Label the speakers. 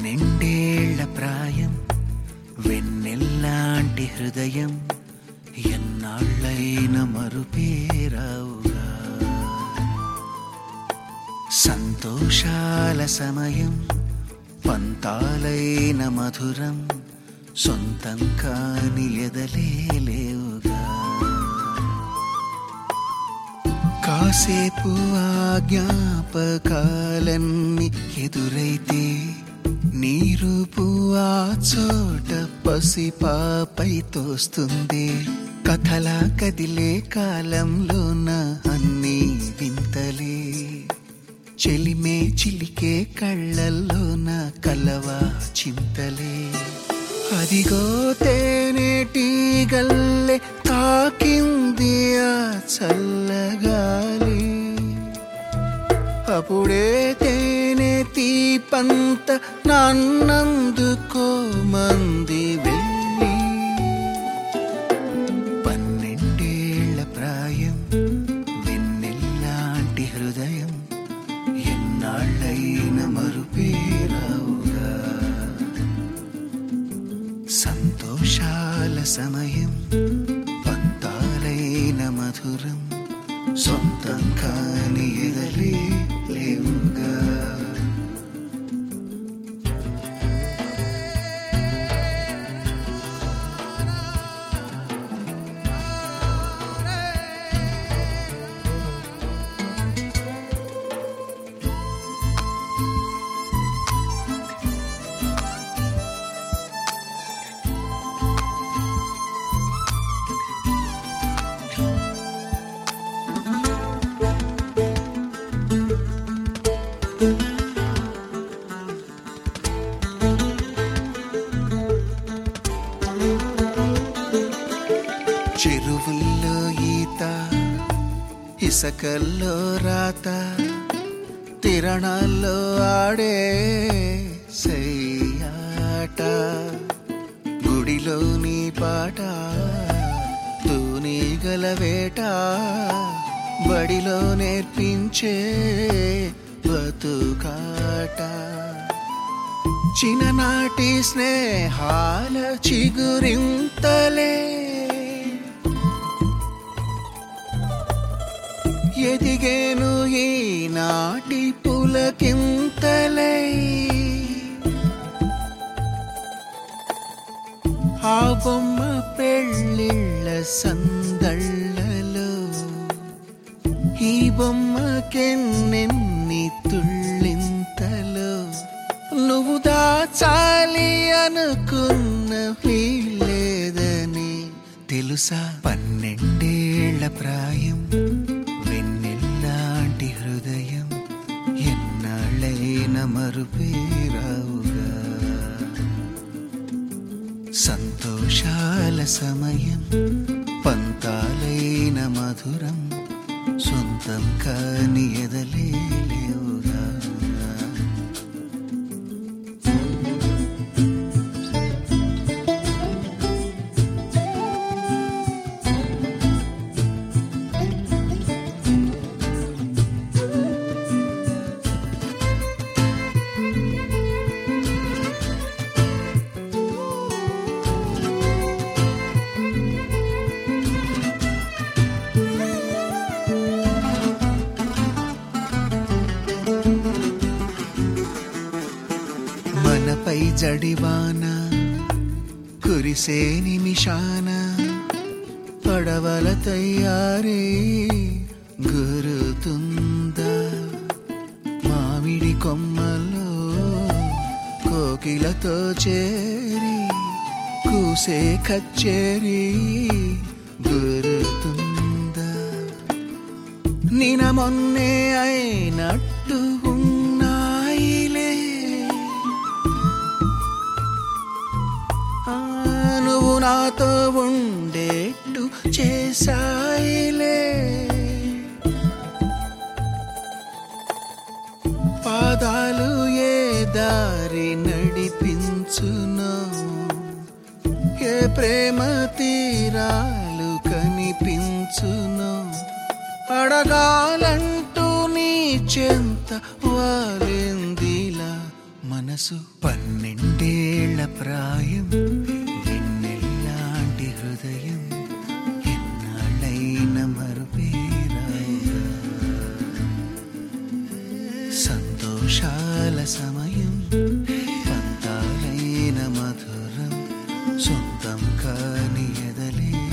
Speaker 1: పన్నెండేళ్ల ప్రాయం వెన్నెల్లాంటి హృదయం ఎన్నాళ్ళైన మరుపేరావుగా సంతోషాల సమయం పంతాలైన మధురం సొంతం కాని ఎదలేవుగా కాసేపు ఆ జ్ఞాపకాలన్నీ ఎదురైతే నీ రూపు ఆ చోట పసిపాపై తోస్తుంది కథలా కదిలే కాలంలోన అన్నీ వింతలే చెలిమే చిలికే కళ్ళల్లోన కలవా చింతలే అదిగో తేనేటి గల్లె తాకింది ఆ చల్లగాలి అప్పుడే తేనె తీపంత నన్నందుకో మంది వెళ్ళి పన్నెండేళ్ల ప్రాయం వెన్నెల్లాంటి హృదయం ఎన్నాళ్ళైన మరుపేరావుగా సంతోషాల సమయం పంతాలైన మధురం సొంతం కాని ఎదలే లేవుగా చెరువుల్లో ఈత ఇసకల్లో రాత తిరణాల్లో ఆడే సయ్యాట గుడిలోని పాట తూని గలవేట బడిలో నేర్పించే బతుకాట చిన్ననాటి స్నేహాల చిగురింతలే ఎదిగేను ఈనాటి పులకింతలై ఆ బొమ్మ పెళ్ళిళ్ళ సందళ్ళలో ఈ బొమ్మకెన్నెన్ని తుళ్ళింతలో నువ్వు దాచాలి అనుకున్న లేదని తెలుసా పన్నెండేళ్ల ప్రాయం వెన్నెల్లాంటి హృదయం ఎన్నాళ్ళైన మరుపేరావుగా సంతోషాల సమయం పంతాలైన మధురం సొంతం కాని ఎదలే లేవుగా మనపై జడివాన కురిసే నిమిషాన పడవల తయారీ గురుతుందా మామిడి కొమ్మల్లో కోకిలతో చేరి కూసే కచ్చేరి గురుతుందా నిన మొన్నే అయినట్టు ఉన్నాయిలే ఆ, నువ్వు నాతో ఉండేట్టు చేశాయిలే పాదాలు ఏ దారి నడిపించునో ఏ ప్రేమ తీరాలు కనిపించునో అడగాలంటూ నీ చెంత వాలిందిలా మన మనసు పన్నెండేళ్ల ప్రాయం వెన్నెల్లాంటి హృదయం ఎన్నాళ్ళైన మరుపేరావుగా సంతోషాల సమయం పంతాలైన మధురం సొంతం కాని ఎదలే